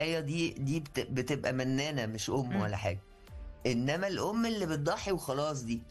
التضحيه دي دي بت- بتبقى منانه مش ام مم. ولا حاجه انما الام اللي بتضحي وخلاص دي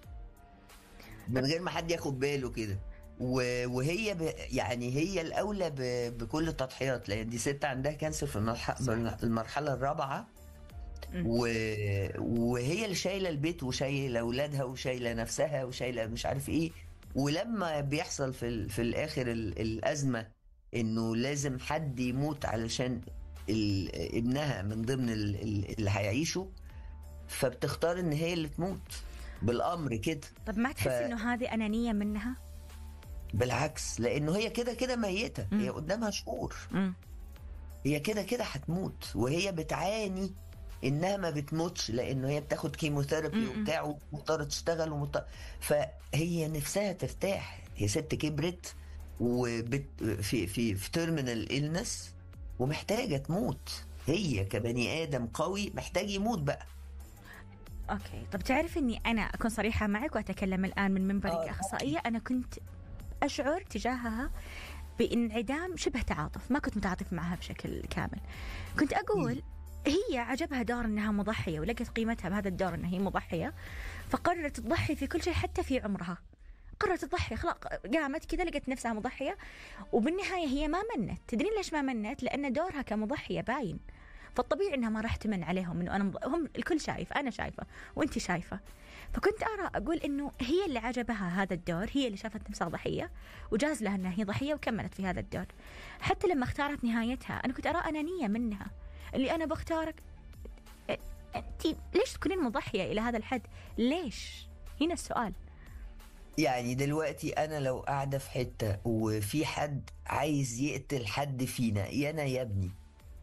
من غير ما حد ياخد باله كده و- وهي ب... يعني هي الاولى ب... بكل التضحيات لان دي ست عندها كانسر في المرح... المرحله الرابعه مم. و... وهي اللي شايله البيت وشايله اولادها وشايله نفسها وشايله مش عارف ايه ولما بيحصل في ال... في الاخر ال... الازمه انه لازم حد يموت علشان ال... ابنها من ضمن ال... ال- اللي هيعيشوا فبتختار ان هي اللي تموت بالامر كده طب ما تحس ف- انه هذه انانيه منها؟ بالعكس لانه هي كده كده ميته مم. هي قدامها شهور مم. هي كده كده هتموت وهي بتعاني انها ما بتموتش لانه هي بتاخد كيموثيرابي م-م. وبتاع ومضطره تشتغل ومضطر فهي نفسها ترتاح هي ست كبرت وبت في في في تيرمينال إلنس ومحتاجه تموت هي كبني ادم قوي محتاج يموت بقى اوكي طب تعرف اني انا اكون صريحه معك واتكلم الان من منبري آه، كاخصائيه انا كنت اشعر تجاهها بانعدام شبه تعاطف ما كنت متعاطف معها بشكل كامل كنت اقول هي عجبها دور انها مضحيه ولقت قيمتها بهذا الدور انها هي مضحيه فقررت تضحي في كل شيء حتى في عمرها قررت تضحي خلاص قامت كذا لقت نفسها مضحيه وبالنهايه هي ما منت تدرين ليش ما منت لان دورها كمضحيه باين فالطبيعي انها ما راح تمن عليهم انه انا مض... هم الكل شايف انا شايفه وانت شايفه فكنت ارى اقول انه هي اللي عجبها هذا الدور هي اللي شافت نفسها ضحيه وجاز لها انها هي ضحيه وكملت في هذا الدور حتى لما اختارت نهايتها انا كنت ارى انانيه منها اللي انا بختارك أ- انت ليش تكونين مضحيه الى هذا الحد ليش هنا السؤال يعني دلوقتي انا لو قاعده في حته وفي حد عايز يقتل حد فينا يا انا يا ابني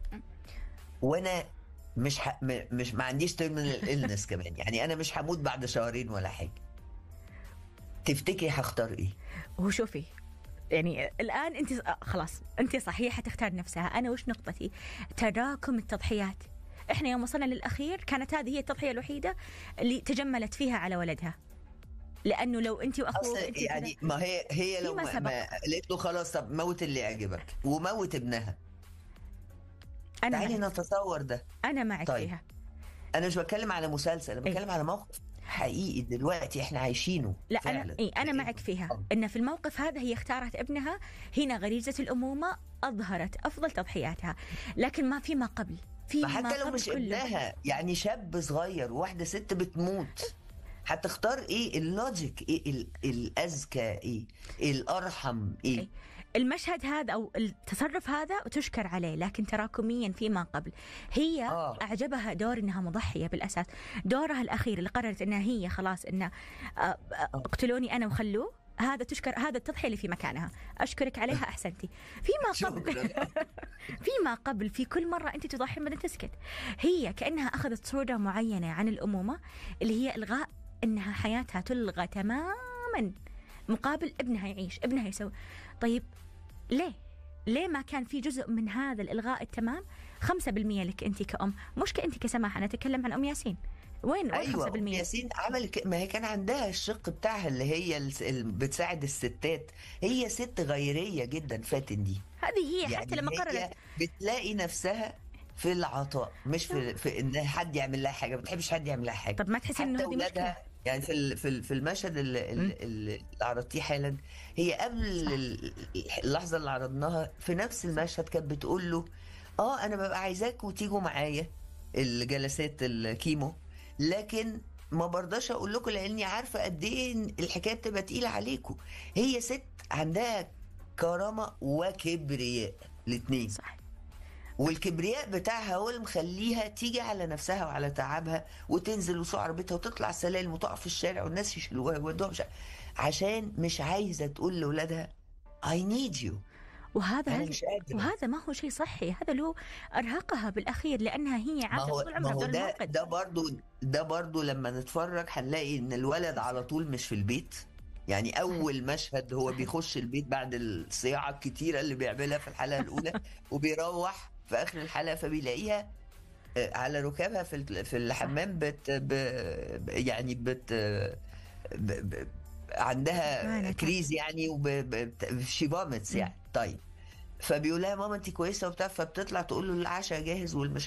وانا مش ح... م- مش ما عنديش تيرمينال إلنس كمان يعني انا مش هموت بعد شهرين ولا حاجه تفتكري هختار ايه وشوفي يعني الان انت خلاص انت صحيحه تختار نفسها انا وش نقطتي تراكم التضحيات احنا يوم وصلنا للاخير كانت هذه هي التضحيه الوحيده اللي تجملت فيها على ولدها لانه لو انت واخوك اصلا انت كذا- يعني ما هي هي لو فيما ما, سبق. ما قالت له خلاص طب موت اللي يعجبك وموت ابنها انا تعالي معك. نتصور ده انا معك طيب. فيها انا مش بتكلم على مسلسل انا إيه. بتكلم على موقف حقيقي دلوقتي احنا عايشينه لا فعلا. انا إيه انا معك فيها آه. ان في الموقف هذا هي اختارت ابنها هنا غريزه الامومه اظهرت افضل تضحياتها لكن ما فيما قبل في ما حتى لو مش ابنها يعني شاب صغير وواحده ست بتموت هتختار ايه اللوجيك ايه ال- الاذكى ايه الارحم ايه إيه. المشهد هذا او التصرف هذا تشكر عليه لكن تراكميا فيما قبل هي آه. آه. اعجبها دور انها مضحيه بالاساس دورها الاخير اللي قررت انها هي خلاص انها آه، آه، اقتلوني انا وخلوه هذا تشكر هذا التضحيه اللي في مكانها اشكرك عليها احسنتي فيما قبل شكرا فيما قبل في كل مرة أنت تضحي بعدين تسكت هي كأنها أخذت صورة معينة عن الأمومة اللي هي إلغاء أنها حياتها تلغى تماما مقابل ابنها يعيش ابنها يسوي طيب ليه ليه ما كان في جزء من هذا الإلغاء التمام 5% لك أنت كأم مش كأنت كسماح أنا أتكلم عن أم ياسين وين وين ايوه 5% أم ياسين عمل ك... ما هي كان عندها الشق بتاعها اللي هي الس- اللي بتساعد الستات هي ست غيريه جدا فاتن دي هذه هي حتى لما هي قررت بتلاقي نفسها في العطاء مش في, في ان حد يعمل لها حاجه ما بتحبش حد يعمل لها حاجه طب ما تحسي إنه حتى هذه اولادها مشكلة يعني في ال- في ال- في المشهد اللي, اللي, اللي عرضتيه حالا هي قبل ال- اللحظه اللي عرضناها في نفس المشهد كانت بتقول له اه انا ببقى عايزاكوا تيجوا معايا الجلسات الكيمو لكن ما برضاش اقول لكم لاني عارفه قد ايه إن الحكايه بتبقى تقيله عليكم هي ست عندها كرامه وكبرياء الاثنين صح والكبرياء بتاعها هو اللي مخليها تيجي على نفسها وعلى تعبها وتنزل وسوق عربيتها وتطلع السلالم وتقف في الشارع والناس يشيلوها ويودوها مش عشان مش عايزه تقول لاولادها I need you وهذا انا هل- مش قادره وهذا ما هو شيء صحي هذا له ارهقها بالاخير لانها هي ما عاشت هو طول ما عمرها هو بدون ده الموقد ده برضو ده برضو لما نتفرج هنلاقي ان الولد على طول مش في البيت يعني اول مشهد هو صحيح. بيخش البيت بعد الصياعه الكتيره اللي بيعملها في الحلقه الاولى وبيروح في اخر الحلقه فبيلاقيها آه، على ركابها في ال- في الحمام بت ب يعني بت ب ب عندها تعبانة. كريز يعني وشي فوميتس يعني طيب فبيقول لها يا ماما انت كويسه وبتاع فبتطلع تقول له العشاء جاهز والمش